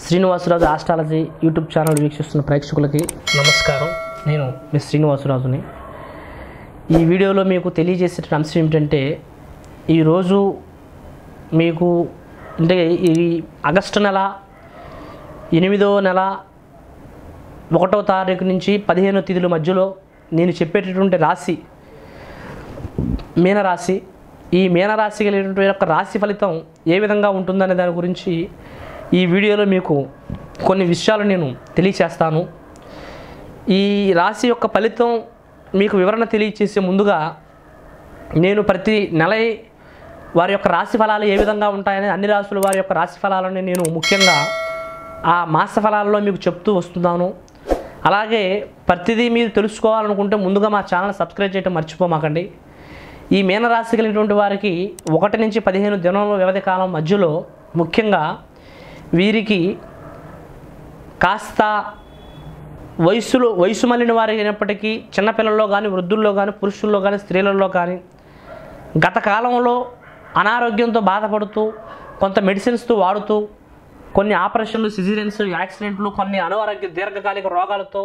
Srinivasaraju astrology YouTube channel వీక్షిస్తున్న ప్రేక్షకులకి నమస్కారం నేను మీ శ్రీనివాసరాజుని ఈ వీడియోలో మీకు తెలియజేసే అంశం ఏమిటంటే ఈరోజు మీకు అంటే ఈ ఆగస్టు నెల ఎనిమిదో నెల ఒకటో తారీఖు నుంచి పదిహేనో తేదీల మధ్యలో నేను చెప్పేటటువంటి రాశి మీనరాశి ఈ మీనరాశి కలిగినటువంటి యొక్క రాశి ఫలితం ఏ విధంగా ఉంటుందనే దాని గురించి ఈ వీడియోలో మీకు కొన్ని విషయాలు నేను తెలియచేస్తాను ఈ రాశి యొక్క ఫలితం మీకు వివరణ తెలియచేసే ముందుగా నేను ప్రతి నెల వారి యొక్క రాశి ఫలాలు ఏ విధంగా ఉంటాయని అన్ని రాశుల వారి యొక్క రాశి ఫలాలను నేను ముఖ్యంగా ఆ మాస ఫలాల్లో మీకు చెప్తూ వస్తున్నాను అలాగే ప్రతిదీ మీరు తెలుసుకోవాలనుకుంటే ముందుగా మా ఛానల్ సబ్స్క్రైబ్ చేయడం మర్చిపోమాకండి ఈ మీనరాశి కలిగినటువంటి వారికి ఒకటి నుంచి పదిహేను దినాల వ్యవధి కాలం మధ్యలో ముఖ్యంగా వీరికి కాస్త వయసులో వయసు మళ్ళిన వారి అయినప్పటికీ చిన్నపిల్లల్లో కానీ వృద్ధుల్లో కానీ పురుషుల్లో కానీ స్త్రీలలో కానీ గత కాలంలో అనారోగ్యంతో బాధపడుతూ కొంత మెడిసిన్స్తో వాడుతూ కొన్ని ఆపరేషన్లు సిజిరియన్స్ యాక్సిడెంట్లు కొన్ని అనారోగ్య దీర్ఘకాలిక రోగాలతో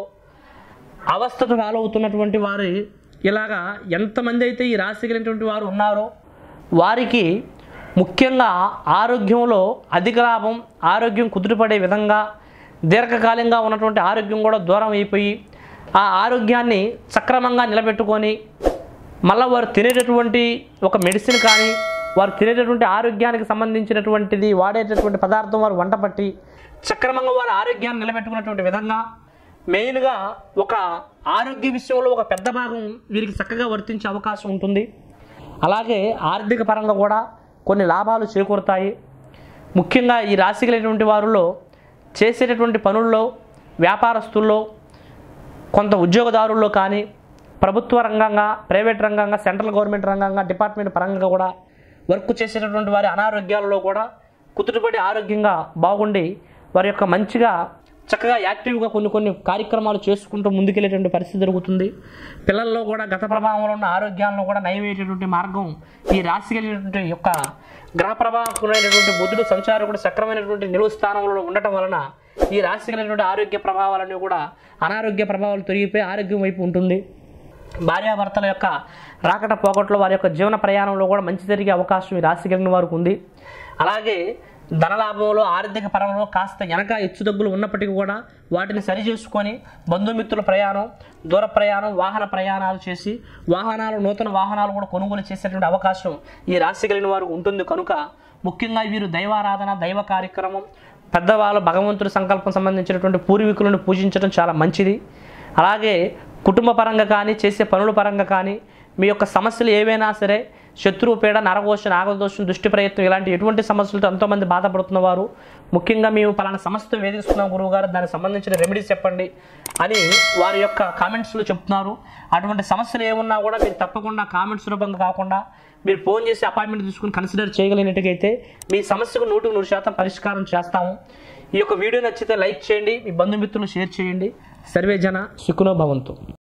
అవస్థతో పాలవుతున్నటువంటి వారు ఇలాగా ఎంతమంది అయితే ఈ రాశి కలిగినటువంటి వారు ఉన్నారో వారికి ముఖ్యంగా ఆరోగ్యంలో అధిక లాభం ఆరోగ్యం కుదుటపడే విధంగా దీర్ఘకాలంగా ఉన్నటువంటి ఆరోగ్యం కూడా దూరం అయిపోయి ఆ ఆరోగ్యాన్ని సక్రమంగా నిలబెట్టుకొని మళ్ళీ వారు తినేటటువంటి ఒక మెడిసిన్ కానీ వారు తినేటటువంటి ఆరోగ్యానికి సంబంధించినటువంటిది వాడేటటువంటి పదార్థం వారు వంట పట్టి సక్రమంగా వారి ఆరోగ్యాన్ని నిలబెట్టుకున్నటువంటి విధంగా మెయిన్గా ఒక ఆరోగ్య విషయంలో ఒక పెద్ద భాగం వీరికి చక్కగా వర్తించే అవకాశం ఉంటుంది అలాగే ఆర్థిక పరంగా కూడా కొన్ని లాభాలు చేకూరుతాయి ముఖ్యంగా ఈ రాశి కలిగినటువంటి వారిలో చేసేటటువంటి పనుల్లో వ్యాపారస్తుల్లో కొంత ఉద్యోగదారుల్లో కానీ ప్రభుత్వ రంగంగా ప్రైవేట్ రంగంగా సెంట్రల్ గవర్నమెంట్ రంగంగా డిపార్ట్మెంట్ పరంగా కూడా వర్క్ చేసేటటువంటి వారి అనారోగ్యాలలో కూడా కుదుటపడి ఆరోగ్యంగా బాగుండి వారి యొక్క మంచిగా చక్కగా యాక్టివ్గా కొన్ని కొన్ని కార్యక్రమాలు చేసుకుంటూ ముందుకెళ్ళేటువంటి పరిస్థితి జరుగుతుంది పిల్లల్లో కూడా గత ప్రభావంలో ఉన్న ఆరోగ్యాలను కూడా నయమయ్యేటటువంటి మార్గం ఈ రాశి కలిగినటువంటి యొక్క గ్రహ ప్రభావమైనటువంటి బుద్ధుడు సంచారకుడు సక్రమైనటువంటి నిలువు స్థానంలో ఉండటం వలన ఈ రాశి కలిగినటువంటి ఆరోగ్య ప్రభావాలన్నీ కూడా అనారోగ్య ప్రభావాలు తొలగిపోయి ఆరోగ్యం వైపు ఉంటుంది భార్యాభర్తల యొక్క రాకట పోకట్లో వారి యొక్క జీవన ప్రయాణంలో కూడా మంచి జరిగే అవకాశం ఈ రాశి కలిగిన వారికి ఉంది అలాగే ధనలాభంలో ఆర్థిక పరంలో కాస్త వెనక హెచ్చుతగ్గులు ఉన్నప్పటికీ కూడా వాటిని సరి చేసుకొని బంధుమిత్రుల ప్రయాణం దూర ప్రయాణం వాహన ప్రయాణాలు చేసి వాహనాలు నూతన వాహనాలు కూడా కొనుగోలు చేసేటువంటి అవకాశం ఈ రాశి కలిగిన వారికి ఉంటుంది కనుక ముఖ్యంగా వీరు దైవారాధన దైవ కార్యక్రమం పెద్దవాళ్ళు భగవంతుడి సంకల్పం సంబంధించినటువంటి పూర్వీకులను పూజించడం చాలా మంచిది అలాగే కుటుంబ పరంగా కానీ చేసే పనుల పరంగా కానీ మీ యొక్క సమస్యలు ఏవైనా సరే శత్రువు పీడ నరఘోష నాగదోషం దృష్టి ప్రయత్నం ఇలాంటి ఎటువంటి సమస్యలతో ఎంతోమంది బాధపడుతున్నవారు ముఖ్యంగా మేము పలానా సమస్యతో వేధిస్తున్నాం గురువు గారు దానికి సంబంధించిన రెమెడీస్ చెప్పండి అని వారి యొక్క కామెంట్స్లో చెప్తున్నారు అటువంటి సమస్యలు ఏమున్నా కూడా మీరు తప్పకుండా కామెంట్స్ రూపంగా కాకుండా మీరు ఫోన్ చేసి అపాయింట్మెంట్ తీసుకుని కన్సిడర్ చేయగలిగినట్టుగైతే మీ సమస్యకు నూటికి నూరు శాతం పరిష్కారం చేస్తాము ఈ యొక్క వీడియో నచ్చితే లైక్ చేయండి మీ బంధుమిత్రులు షేర్ చేయండి సర్వే జన సుఖనో భవంతు